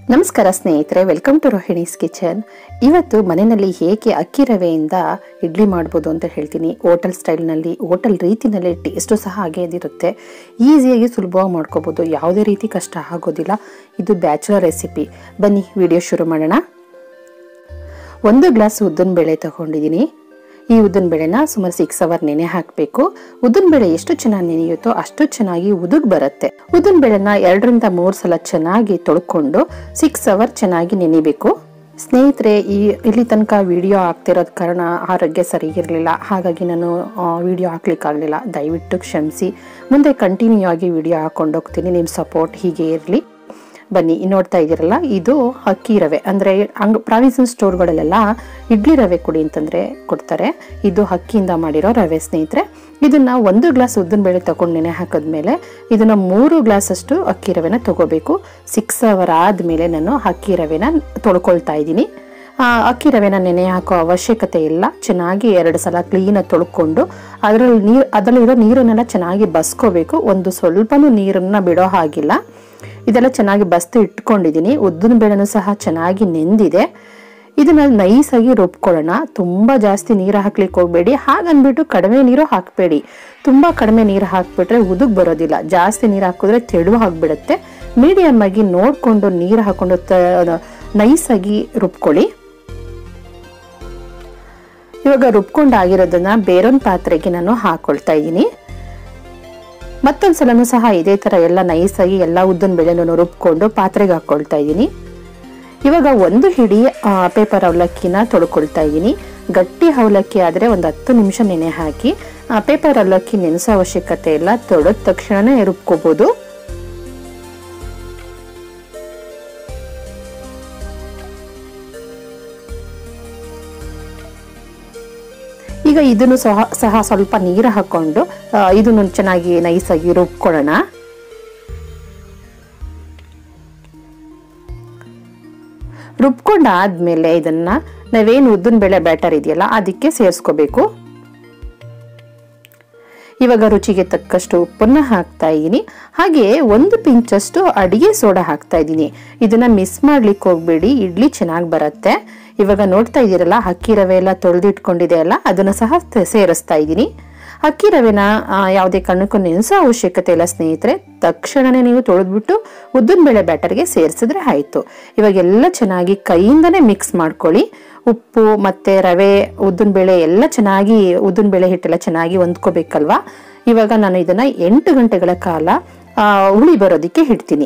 ನಮಸ್ಕಾರ ಸ್ನೇಹಿತರೆ welcome to Rohini's kitchen ಇವತ್ತು ಮನೆಯಲ್ಲಿ ಹೇಗೆ ಅಕ್ಕಿ ರವೆಯಿಂದ ಇಡ್ಲಿ ಮಾಡ್ಬೋದು ಅಂತ ಹೇಳ್ತೀನಿ ಹೋಟೆಲ್ ಸ್ಟೈಲ್ನಲ್ಲಿ ಹೋಟೆಲ್ ರೀತಿನಲ್ಲಿ ಟೇಸ್ಟು ಸಹ ಹಾಗೆ ಇರುತ್ತೆ ಈಸಿಯಾಗಿ ಸುಲಭವಾಗಿ ಮಾಡ್ಕೋಬೋದು ಯಾವುದೇ ರೀತಿ ಕಷ್ಟ ಆಗೋದಿಲ್ಲ ಇದು ಬ್ಯಾಚುಲರ್ ರೆಸಿಪಿ ಬನ್ನಿ ವಿಡಿಯೋ ಶುರು ಮಾಡೋಣ ಒಂದು ಗ್ಲಾಸ್ ಉದ್ದಿನ ಬೇಳೆ ತಗೊಂಡಿದ್ದೀನಿ ಈ ಉದ್ದಿನ ಬೇಳೆನ ಸುಮಾರು ಸಿಕ್ಸ್ ಅವರ್ ನೆನೆ ಹಾಕಬೇಕು ಉದ್ದಿನ ಬೇಳೆ ಎಷ್ಟು ಚೆನ್ನಾಗಿ ನೆನೆಯುತ್ತೋ ಅಷ್ಟು ಚೆನ್ನಾಗಿ ಉದುಗ್ ಬರುತ್ತೆ ಉದ್ದಿನ ಬೇಳೆನ ಎರಡರಿಂದ ಮೂರು ಸಲ ಚೆನ್ನಾಗಿ ತೊಳ್ಕೊಂಡು ಸಿಕ್ಸ್ ಅವರ್ ಚೆನ್ನಾಗಿ ನೆನಿಬೇಕು ಸ್ನೇಹಿತರೆ ಈ ಇಲ್ಲಿ ತನಕ ವಿಡಿಯೋ ಆಗ್ತಿರೋದ್ ಕಾರಣ ಆರೋಗ್ಯ ಸರಿ ಇರಲಿಲ್ಲ ಹಾಗಾಗಿ ನಾನು ವಿಡಿಯೋ ಹಾಕ್ಲಿಕ್ಕಾಗಲಿಲ್ಲ ದಯವಿಟ್ಟು ಕ್ಷಮಿಸಿ ಮುಂದೆ ಕಂಟಿನ್ಯೂ ಆಗಿ ವಿಡಿಯೋ ಹಾಕೊಂಡೋಗ್ತೀನಿ ನಿಮ್ಮ ಸಪೋರ್ಟ್ ಹೀಗೆ ಇರಲಿ ಬನ್ನಿ ನೋಡ್ತಾ ಇದ್ದೀರಲ್ಲ ಇದು ಅಕ್ಕಿ ರವೆ ಅಂದರೆ ಅಂಗ್ ಪ್ರಾವಿಷನ್ ಸ್ಟೋರ್ಗಳಲ್ಲೆಲ್ಲ ಇಡ್ಲಿ ರವೆ ಕೊಡಿ ಅಂತಂದರೆ ಕೊಡ್ತಾರೆ ಇದು ಅಕ್ಕಿಯಿಂದ ಮಾಡಿರೋ ರವೆ ಸ್ನೇಹಿತರೆ ಇದನ್ನ ಒಂದು ಗ್ಲಾಸ್ ಉದ್ದಿನ ಬೇಳೆ ತಗೊಂಡು ನೆನೆ ಹಾಕಿದ್ಮೇಲೆ ಇದನ್ನ ಮೂರು ಗ್ಲಾಸ್ ಅಷ್ಟು ಅಕ್ಕಿ ರವೆನ ತಗೋಬೇಕು ಸಿಕ್ಸ್ ಅವರ್ ಆದಮೇಲೆ ನಾನು ಅಕ್ಕಿ ರವೆನ ತೊಳ್ಕೊಳ್ತಾ ಇದ್ದೀನಿ ಅಕ್ಕಿ ರವೆನ ನೆನೆ ಹಾಕೋ ಅವಶ್ಯಕತೆ ಇಲ್ಲ ಚೆನ್ನಾಗಿ ಎರಡು ಸಲ ಕ್ಲೀನಾಗಿ ತೊಳ್ಕೊಂಡು ಅದರಲ್ಲಿ ನೀರು ಅದರಲ್ಲಿರೋ ನೀರನ್ನೆಲ್ಲ ಚೆನ್ನಾಗಿ ಬಸ್ಕೋಬೇಕು ಒಂದು ಸ್ವಲ್ಪನೂ ನೀರನ್ನ ಬಿಡೋ ಹಾಗಿಲ್ಲ ಇದೆಲ್ಲ ಚೆನ್ನಾಗಿ ಬಸ್ತು ಇಟ್ಕೊಂಡಿದ್ದೀನಿ ಉದ್ದಿನ ಬೇಳೆನೂ ಸಹ ಚೆನ್ನಾಗಿ ನೆಂದಿದೆ ಇದನ್ನ ನೈಸಾಗಿ ರುಬ್ಕೊಳ್ಳೋಣ ತುಂಬಾ ಜಾಸ್ತಿ ನೀರು ಹಾಕ್ಲಿಕ್ಕೆ ಹೋಗ್ಬೇಡಿ ಹಾಗನ್ಬಿಟ್ಟು ಕಡಿಮೆ ನೀರು ಹಾಕಬೇಡಿ ತುಂಬಾ ಕಡಿಮೆ ನೀರು ಹಾಕ್ಬಿಟ್ರೆ ಉದುಗ್ ಬರೋದಿಲ್ಲ ಜಾಸ್ತಿ ನೀರು ಹಾಕಿದ್ರೆ ತೆಳು ಆಗಿಬಿಡುತ್ತೆ ಮೀಡಿಯಮ್ ಆಗಿ ನೋಡ್ಕೊಂಡು ನೀರು ಹಾಕೊಂಡು ನೈಸಾಗಿ ರುಬ್ಕೊಳ್ಳಿ ಇವಾಗ ರುಬ್ಕೊಂಡಾಗಿರೋದನ್ನ ಬೇರೊಂದು ಪಾತ್ರೆಗೆ ನಾನು ಹಾಕೊಳ್ತಾ ಇದ್ದೀನಿ ಮತ್ತೊಂದ್ಸಲನೂ ಸಹ ಇದೇ ತರ ಎಲ್ಲ ನೈಸಾಗಿ ಎಲ್ಲ ಉದ್ದಿನ ಬೇಳೆನೂ ರುಬ್ಕೊಂಡು ಪಾತ್ರೆಗೆ ಹಾಕೊಳ್ತಾ ಇದ್ದೀನಿ ಇವಾಗ ಒಂದು ಹಿಡಿ ಪೇಪರ್ ಅವಲಕ್ಕಿನ ತೊಳ್ಕೊಳ್ತಾ ಇದ್ದೀನಿ ಗಟ್ಟಿ ಅವಲಕ್ಕಿ ಆದರೆ ಒಂದು ಹತ್ತು ನಿಮಿಷ ನೆನೆ ಹಾಕಿ ಪೇಪರ್ ಅವಲಕ್ಕಿ ನೆನೆಸೋ ಅವಶ್ಯಕತೆ ಇಲ್ಲ ತೊಳೆದ ತಕ್ಷಣನೇ ರುಬ್ಕೋಬಹುದು ಈಗ ಇದನ್ನು ಸಹ ಸಹ ಸ್ವಲ್ಪ ನೀರು ಹಾಕೊಂಡು ಇದನ್ನು ಚೆನ್ನಾಗಿ ನೈಸಾಗಿ ರುಬ್ಕೊಳ್ಳೋಣ ರುಬ್ಕೊಂಡಾದ್ಮೇಲೆ ಇದನ್ನ ನಾವೇನು ಉದ್ದಿನ ಬೇಳೆ ಬ್ಯಾಟರ್ ಇದೆಯಲ್ಲ ಅದಕ್ಕೆ ಸೇರಿಸ್ಕೋಬೇಕು ಇವಾಗ ರುಚಿಗೆ ತಕ್ಕಷ್ಟು ಉಪ್ಪನ್ನ ಹಾಕ್ತಾ ಇದ್ದೀನಿ ಹಾಗೆ ಒಂದು ಪಿಂಚಷ್ಟು ಅಡಿಗೆ ಸೋಡಾ ಹಾಕ್ತಾ ಇದ್ದೀನಿ ಇದನ್ನ ಮಿಸ್ ಮಾಡ್ಲಿಕ್ಕೆ ಹೋಗ್ಬೇಡಿ ಇಡ್ಲಿ ಚೆನ್ನಾಗಿ ಬರುತ್ತೆ ಇವಾಗ ನೋಡ್ತಾ ಇದ್ದೀರಲ್ಲ ಅಕ್ಕಿ ರವೆ ಎಲ್ಲ ತೊಳೆದಿಟ್ಕೊಂಡಿದೆ ಅಲ್ಲ ಅದನ್ನು ಸಹ ಸೇರಿಸ್ತಾ ಇದ್ದೀನಿ ಅಕ್ಕಿ ರವೆನ ಯಾವುದೇ ಕಾರಣಕ್ಕೂ ನೆನೆಸೋ ಅವಶ್ಯಕತೆ ಇಲ್ಲ ಸ್ನೇಹಿತರೆ ತಕ್ಷಣನೇ ನೀವು ತೊಳೆದ್ಬಿಟ್ಟು ಉದ್ದಿನ ಬೇಳೆ ಬ್ಯಾಟರ್ಗೆ ಸೇರಿಸಿದ್ರೆ ಆಯ್ತು ಇವಾಗ ಎಲ್ಲ ಚೆನ್ನಾಗಿ ಕೈಯಿಂದನೇ ಮಿಕ್ಸ್ ಮಾಡ್ಕೊಳ್ಳಿ ಉಪ್ಪು ಮತ್ತೆ ರವೆ ಉದ್ದಿನ ಬೇಳೆ ಎಲ್ಲ ಚೆನ್ನಾಗಿ ಉದ್ದಿನ ಬೇಳೆ ಹಿಟ್ಟೆಲ್ಲ ಚೆನ್ನಾಗಿ ಹೊಂದ್ಕೋಬೇಕಲ್ವಾ ಇವಾಗ ನಾನು ಇದನ್ನ ಎಂಟು ಗಂಟೆಗಳ ಕಾಲ ಹುಳಿ ಬರೋದಿಕ್ಕೆ ಇಡ್ತೀನಿ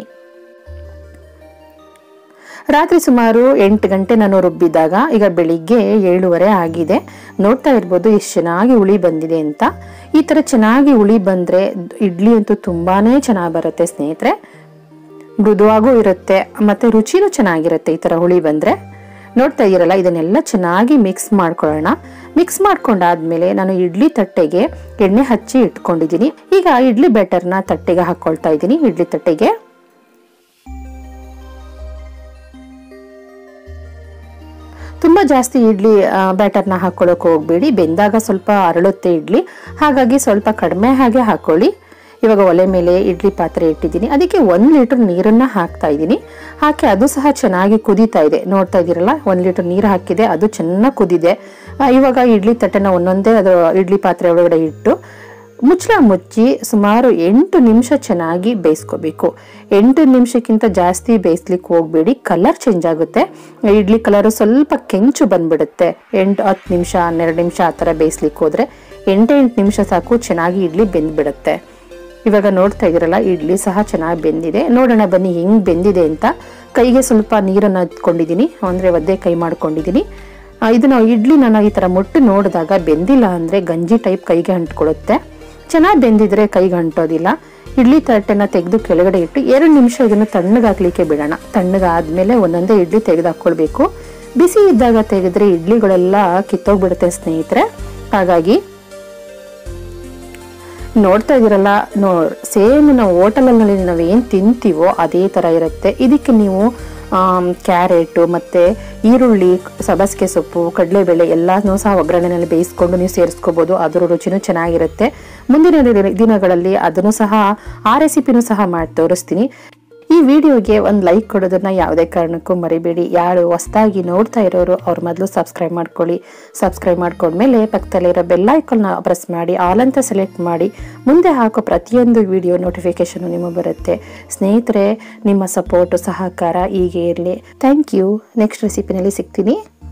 ರಾತ್ರಿ ಸುಮಾರು ಎಂಟು ಗಂಟೆ ನಾನು ರುಬ್ಬಿದಾಗ ಈಗ ಬೆಳಿಗ್ಗೆ ಏಳುವರೆ ಆಗಿದೆ ನೋಡ್ತಾ ಇರ್ಬೋದು ಎಷ್ಟು ಚೆನ್ನಾಗಿ ಹುಳಿ ಬಂದಿದೆ ಅಂತ ಈ ತರ ಚೆನ್ನಾಗಿ ಹುಳಿ ಬಂದ್ರೆ ಇಡ್ಲಿ ಅಂತೂ ತುಂಬಾನೇ ಚೆನ್ನಾಗಿ ಬರುತ್ತೆ ಸ್ನೇಹಿತರೆ ಮೃದುವಾಗೂ ಇರುತ್ತೆ ಮತ್ತೆ ರುಚಿನೂ ಚೆನ್ನಾಗಿರುತ್ತೆ ಈ ತರ ಹುಳಿ ಬಂದ್ರೆ ನೋಡ್ತಾ ಇದ್ದೀರಲ್ಲ ಇದನ್ನೆಲ್ಲ ಚೆನ್ನಾಗಿ ಮಿಕ್ಸ್ ಮಾಡ್ಕೊಳ್ಳೋಣ ಮಿಕ್ಸ್ ಮಾಡ್ಕೊಂಡಾದ್ಮೇಲೆ ನಾನು ಇಡ್ಲಿ ತಟ್ಟೆಗೆ ಎಣ್ಣೆ ಹಚ್ಚಿ ಇಟ್ಕೊಂಡಿದ್ದೀನಿ ಈಗ ಇಡ್ಲಿ ಬ್ಯಾಟರ್ನ ತಟ್ಟೆಗೆ ಹಾಕೊಳ್ತಾ ಇದ್ದೀನಿ ಇಡ್ಲಿ ತಟ್ಟೆಗೆ ತುಂಬ ಜಾಸ್ತಿ ಇಡ್ಲಿ ಬ್ಯಾಟರ್ನ ಹಾಕೊಳ್ಳೋಕೆ ಹೋಗ್ಬೇಡಿ ಬೆಂದಾಗ ಸ್ವಲ್ಪ ಅರಳುತ್ತೆ ಇಡ್ಲಿ ಹಾಗಾಗಿ ಸ್ವಲ್ಪ ಕಡಿಮೆ ಹಾಗೆ ಹಾಕೊಳ್ಳಿ ಇವಾಗ ಒಲೆ ಮೇಲೆ ಇಡ್ಲಿ ಪಾತ್ರೆ ಇಟ್ಟಿದ್ದೀನಿ ಅದಕ್ಕೆ ಒಂದು ಲೀಟರ್ ನೀರನ್ನ ಹಾಕ್ತಾ ಇದ್ದೀನಿ ಹಾಕಿ ಅದು ಸಹ ಚೆನ್ನಾಗಿ ಕುದೀತಾ ಇದೆ ನೋಡ್ತಾ ಇದ್ದೀರಲ್ಲ ಒಂದು ಲೀಟರ್ ನೀರು ಹಾಕಿದೆ ಅದು ಚೆನ್ನಾಗಿ ಕುದಿದೆ ಇವಾಗ ಇಡ್ಲಿ ತಟ್ಟೆನ ಒಂದೊಂದೇ ಅದು ಇಡ್ಲಿ ಪಾತ್ರೆ ಒಳಗಡೆ ಇಟ್ಟು ಮುಚ್ಚಳ ಮುಚ್ಚಿ ಸುಮಾರು ಎಂಟು ನಿಮಿಷ ಚೆನ್ನಾಗಿ ಬೇಯಿಸ್ಕೋಬೇಕು ಎಂಟು ನಿಮಿಷಕ್ಕಿಂತ ಜಾಸ್ತಿ ಬೇಯಿಸ್ಲಿಕ್ಕೆ ಹೋಗ್ಬೇಡಿ ಕಲರ್ ಚೇಂಜ್ ಆಗುತ್ತೆ ಇಡ್ಲಿ ಕಲರು ಸ್ವಲ್ಪ ಕೆಂಚು ಬಂದ್ಬಿಡುತ್ತೆ ಎಂಟು ಹತ್ತು ನಿಮಿಷ ಹನ್ನೆರಡು ನಿಮಿಷ ಆ ಥರ ಬೇಯಿಸ್ಲಿಕ್ಕೆ ಹೋದ್ರೆ ಎಂಟೆಂಟು ನಿಮಿಷ ಸಾಕು ಚೆನ್ನಾಗಿ ಇಡ್ಲಿ ಬೆಂದ್ಬಿಡುತ್ತೆ ಇವಾಗ ನೋಡ್ತಾ ಇದ್ದೀರಲ್ಲ ಇಡ್ಲಿ ಸಹ ಚೆನ್ನಾಗಿ ಬೆಂದಿದೆ ನೋಡೋಣ ಬನ್ನಿ ಹೆಂಗ್ ಬೆಂದಿದೆ ಅಂತ ಕೈಗೆ ಸ್ವಲ್ಪ ನೀರನ್ನು ಹತ್ಕೊಂಡಿದ್ದೀನಿ ಅಂದರೆ ಒದ್ದೆ ಕೈ ಮಾಡ್ಕೊಂಡಿದ್ದೀನಿ ಇದನ್ನ ಇಡ್ಲಿ ನಾನು ಈ ಥರ ಮುಟ್ಟು ನೋಡಿದಾಗ ಬೆಂದಿಲ್ಲ ಅಂದರೆ ಗಂಜಿ ಟೈಪ್ ಕೈಗೆ ಅಂಟ್ಕೊಳ್ಳುತ್ತೆ ಚೆನ್ನಾಗಿ ಬೆಂದಿದ್ರೆ ಕೈಗೆ ಅಂಟೋದಿಲ್ಲ ಇಡ್ಲಿ ತಟ್ಟೆನ ತೆಗೆದು ಕೆಳಗಡೆ ಇಟ್ಟು ಎರಡು ನಿಮಿಷ ಇದನ್ನು ತಣ್ಣಗಾಗ್ಲಿಕ್ಕೆ ಬಿಡೋಣ ತಣ್ಣಗಾದ್ಮೇಲೆ ಒಂದೊಂದೇ ಇಡ್ಲಿ ತೆಗೆದು ಹಾಕ್ಕೊಳ್ಬೇಕು ಬಿಸಿ ಇದ್ದಾಗ ತೆಗೆದ್ರೆ ಇಡ್ಲಿಗಳೆಲ್ಲ ಕಿತ್ತೋಗ್ಬಿಡುತ್ತೆ ಸ್ನೇಹಿತರೆ ಹಾಗಾಗಿ ನೋಡ್ತಾ ಇದೀರಲ್ಲ ನೋ ಸೇಮ್ ನಾವು ಹೋಟೆಲಲ್ಲಿ ನಾವು ಏನು ತಿಂತೀವೋ ಅದೇ ಥರ ಇರುತ್ತೆ ಇದಕ್ಕೆ ನೀವು ಕ್ಯಾರೆಟು ಮತ್ತು ಈರುಳ್ಳಿ ಸಬಸ್ಗೆ ಸೊಪ್ಪು ಕಡಲೆಬೇಳೆ ಎಲ್ಲನೂ ಸಹ ಒಗ್ಗರಣೆನಲ್ಲಿ ಬೇಯಿಸ್ಕೊಂಡು ನೀವು ಸೇರಿಸ್ಕೋಬೋದು ಅದರ ರುಚಿನೂ ಚೆನ್ನಾಗಿರುತ್ತೆ ಮುಂದಿನ ದಿನಗಳಲ್ಲಿ ಅದನ್ನು ಸಹ ಆ ರೆಸಿಪಿನೂ ಸಹ ಮಾಡಿ ತೋರಿಸ್ತೀನಿ ಈ ವಿಡಿಯೋಗೆ ಒಂದು ಲೈಕ್ ಕೊಡೋದನ್ನ ಯಾವುದೇ ಕಾರಣಕ್ಕೂ ಮರಿಬೇಡಿ ಯಾರು ಹೊಸದಾಗಿ ನೋಡ್ತಾ ಇರೋರು ಅವ್ರ ಮೊದಲು ಸಬ್ಸ್ಕ್ರೈಬ್ ಮಾಡ್ಕೊಳ್ಳಿ ಸಬ್ಸ್ಕ್ರೈಬ್ ಮಾಡ್ಕೊಂಡ್ಮೇಲೆ ಪಕ್ಕದಲ್ಲಿರೋ ಬೆಲ್ ಐಕನ್ನ ಪ್ರೆಸ್ ಮಾಡಿ ಆಲ್ ಅಂತ ಸೆಲೆಕ್ಟ್ ಮಾಡಿ ಮುಂದೆ ಹಾಕೋ ಪ್ರತಿಯೊಂದು ವಿಡಿಯೋ ನೋಟಿಫಿಕೇಶನ್ ನಿಮಗೆ ಬರುತ್ತೆ ಸ್ನೇಹಿತರೆ ನಿಮ್ಮ ಸಪೋರ್ಟ್ ಸಹಕಾರ ಹೀಗೆ ಇರಲಿ ಥ್ಯಾಂಕ್ ಯು ನೆಕ್ಸ್ಟ್ ರೆಸಿಪಿನಲ್ಲಿ ಸಿಗ್ತೀನಿ